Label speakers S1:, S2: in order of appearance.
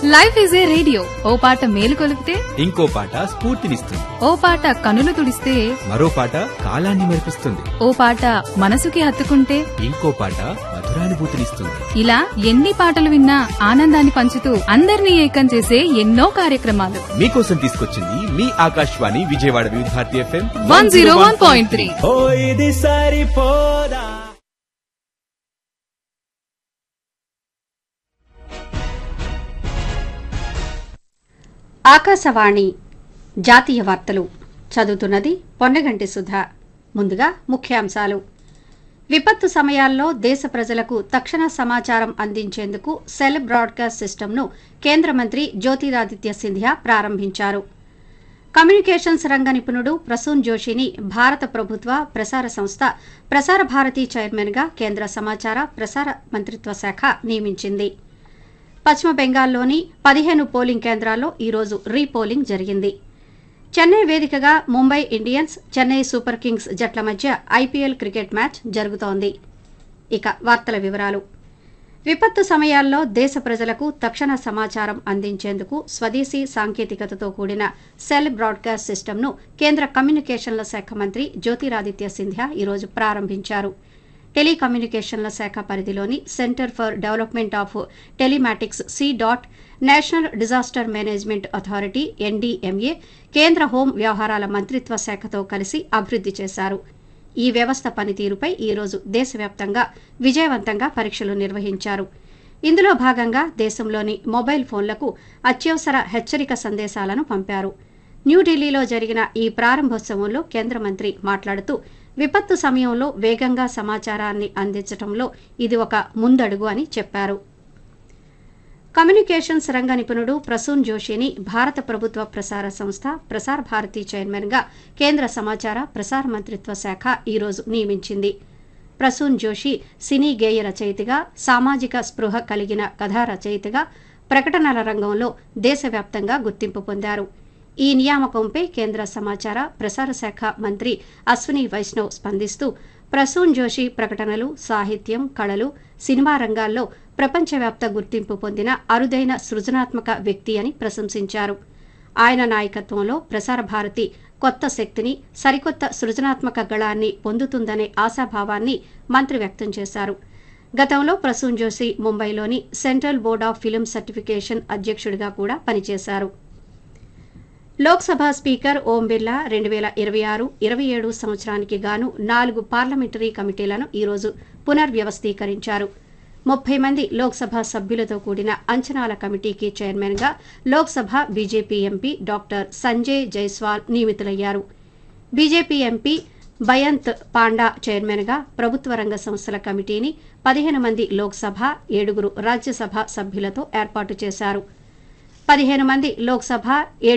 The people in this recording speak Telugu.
S1: లైఫ్ ఈజ్ ఏ రేడియో ఓ పాట మేలు కొలిపితే
S2: ఇంకో పాట స్ఫూర్తినిస్తుంది
S1: ఓ పాట కనులు తుడిస్తే
S2: మరో పాట కాలాన్ని మెరిపిస్తుంది
S1: ఓ పాట మనసుకి హత్తుకుంటే
S2: ఇంకో పాట మధురానుభూతినిస్తుంది
S1: ఇలా ఎన్ని పాటలు విన్నా ఆనందాన్ని పంచుతూ అందరినీ ఏకం చేసే ఎన్నో కార్యక్రమాలు
S2: మీకోసం తీసుకొచ్చింది మీ Akashvani Vijayawada Vividh Bharati FM
S1: one zero one point three
S2: ఓ ఇది సరిపోదా
S3: ఆకాశవాణి జాతీయ వార్తలు చదువుతున్నది పొన్నగంటి సుధా ముందుగా ముఖ్యాంశాలు విపత్తు సమయాల్లో దేశ ప్రజలకు తక్షణ సమాచారం అందించేందుకు సెల్ బ్రాడ్కాస్ట్ సిస్టమ్ను కేంద్ర మంత్రి జ్యోతిరాదిత్య సింధియా ప్రారంభించారు కమ్యూనికేషన్స్ రంగ నిపుణుడు ప్రసూన్ జోషిని భారత ప్రభుత్వ ప్రసార సంస్థ ప్రసార భారతి చైర్మన్గా కేంద్ర సమాచార ప్రసార మంత్రిత్వ శాఖ నియమించింది పశ్చిమ బెంగాల్లోని పదిహేను పోలింగ్ కేంద్రాల్లో ఈరోజు రీపోలింగ్ జరిగింది చెన్నై వేదికగా Mumbai Indians Chennai Super Kings జట్ల మధ్య ఐపీఎల్ క్రికెట్ మ్యాచ్ జరుగుతోంది ఇక వార్తల వివరాలు విపత్తు సమయాల్లో దేశ ప్రజలకు తక్షణ సమాచారం అందించేందుకు స్వదేశీ సాంకేతికతతో కూడిన సెల్ బ్రాడ్కాస్ట్ సిస్టమ్ను కేంద్ర కమ్యూనికేషన్ల శాఖ మంత్రి జ్యోతిరాదిత్య సింధ్యా ఈరోజు ప్రారంభించారు టెలికమ్యూనికేషన్ల శాఖ పరిధిలోని Centre for Development of Telematics C DOT National Disaster Management Authority NDMA కేంద్ర హోం వ్యవహారాల మంత్రిత్వ శాఖతో కలిసి అభివృద్ది చేశారు ఈ వ్యవస్థ పనితీరుపై ఈరోజు దేశవ్యాప్తంగా విజయవంతంగా పరీక్షలు నిర్వహించారు ఇందులో భాగంగా దేశంలోని మొబైల్ ఫోన్లకు అత్యవసర హెచ్చరిక సందేశాలను పంపారు న్యూఢిల్లీలో జరిగిన ఈ ప్రారంభోత్సవంలో కేంద్ర మంత్రి మాట్లాడుతూ విపత్తు సమయంలో వేగంగా సమాచారాన్ని అందించడంలో ఇది ఒక ముందడుగు అని చెప్పారు కమ్యూనికేషన్స్ రంగ నిపుణుడు ప్రసూన్ జోషిని భారత ప్రభుత్వ ప్రసార సంస్థ ప్రసార భారతి చైర్మన్గా కేంద్ర సమాచార ప్రసార మంత్రిత్వ శాఖ ఈరోజు నియమించింది ప్రసూన్ జోషి సినీ గేయ రచయితగా సామాజిక స్పృహ కలిగిన కథా రచయితగా ప్రకటనల రంగంలో దేశవ్యాప్తంగా గుర్తింపు పొందారు ఈ నియామకంపై కేంద్ర సమాచార ప్రసార శాఖ మంత్రి అశ్విని వైష్ణవ్ స్పందిస్తూ ప్రసూన్ జోషి ప్రకటనలు సాహిత్యం కళలు సినిమా రంగాల్లో ప్రపంచవ్యాప్త గుర్తింపు పొందిన అరుదైన సృజనాత్మక వ్యక్తి అని ప్రశంసించారు ఆయన నాయకత్వంలో ప్రసార భారతి కొత్త శక్తిని సరికొత్త సృజనాత్మక గళాన్ని పొందుతుందనే ఆశాభావాన్ని మంత్రి వ్యక్తం చేశారు గతంలో ప్రసూన్ జోషి ముంబైలోని Central Board of Film Certification అధ్యక్షుడిగా కూడా పనిచేశారు లోక్సభ స్పీకర్ ఓం బిర్లా రెండు వేల ఇరవై ఆరు ఇరవై ఏడు సంవత్సరానికి గాను నాలుగు పార్లమెంటరీ కమిటీలను ఈరోజు పునర్వ్యవస్థీకరించారు ముప్పై మంది లోక్సభ సభ్యులతో కూడిన అంచనాల కమిటీకి చైర్మన్గా Lok Sabha BJP MP doctor Sanjay Jaiswal నియమితులయ్యారు బీజేపీ ఎంపీ బయంత్ పాండా చైర్మన్గా ప్రభుత్వ రంగ సంస్థల కమిటీని పదిహేను మంది లోక్సభ ఏడుగురు రాజ్యసభ సభ్యులతో ఏర్పాటు చేశారు పదిహేను మంది లోక్సభ